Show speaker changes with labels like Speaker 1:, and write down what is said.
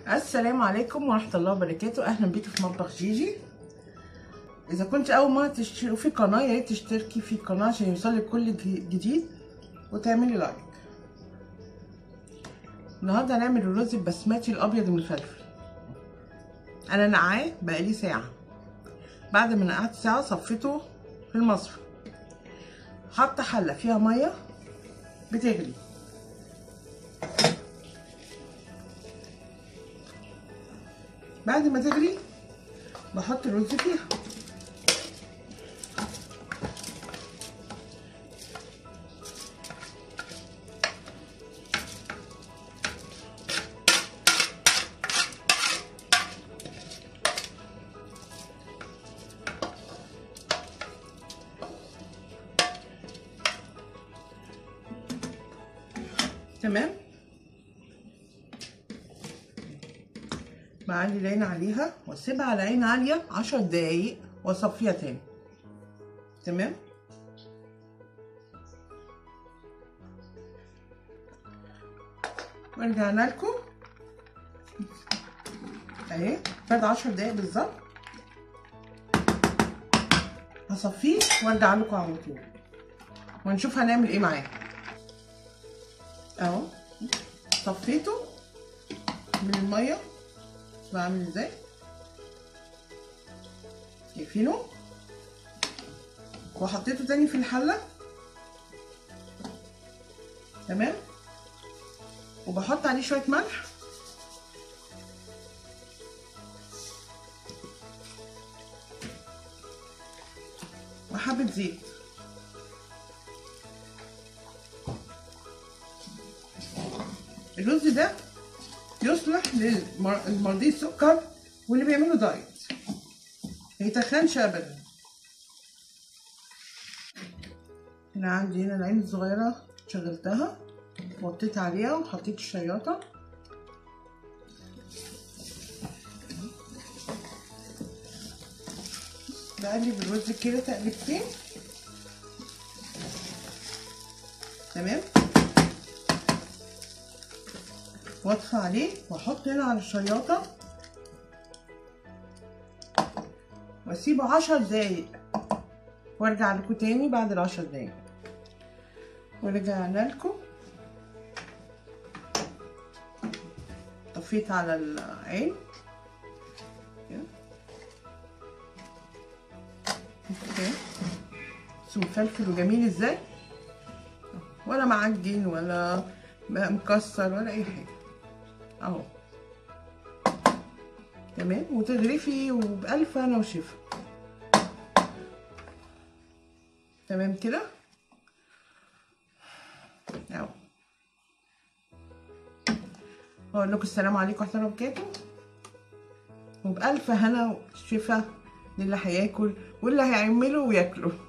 Speaker 1: السلام عليكم ورحمة الله وبركاته أهلا بيكم في مطبخ جيجي إذا كنت أول مرة تشوفي قناة يا ريت تشتركي في القناة عشان يوصلك كل جديد وتعملي لايك النهارده هنعمل الرز البسمتي الأبيض من الفلفل أنا نقعاه بقالي ساعة بعد ما نقعت ساعة صفيته في المصفى حاطة حلة فيها مية بتغلي بعد ما تغلي بحط الرز فيها تمام بعلي العين عليها واسيبها على عين عاليه عشر دقايق واصفيها تاني تمام ورجعنا لكم اهي فات عشر دقايق بالظبط هصفيه وارجع لكم على طول ونشوف هنعمل ايه معاه اهو صفيته من الميه بعمل ازاي شايفينه وحطيته تاني في الحله تمام وبحط عليه شويه ملح وحبه زيت الرز ده يصلح للمرضي السكر واللي بيعملوا دايت ما يتخنش ابدا هنا عندي هنا العين الصغيره شغلتها وطيت عليها وحطيت الشياطه بقلب الرز كده تقلبتين تمام واطفي عليه واحط هنا على الشياطه واسيبه عشر دقايق وارجع لكم تاني بعد العشر دقايق ورجعنا لكم طفيت على العين اوكي بصوا مفلفل وجميل ازاي ولا معجن ولا مكسر ولا اي حاجه اهو تمام وتغرفي وبألف هنا وشفا تمام كده اهو اقول لكم السلام عليكم ورحمه الله وبركاته وبألف هنا وشفا للي هياكل واللي هيعمله وياكله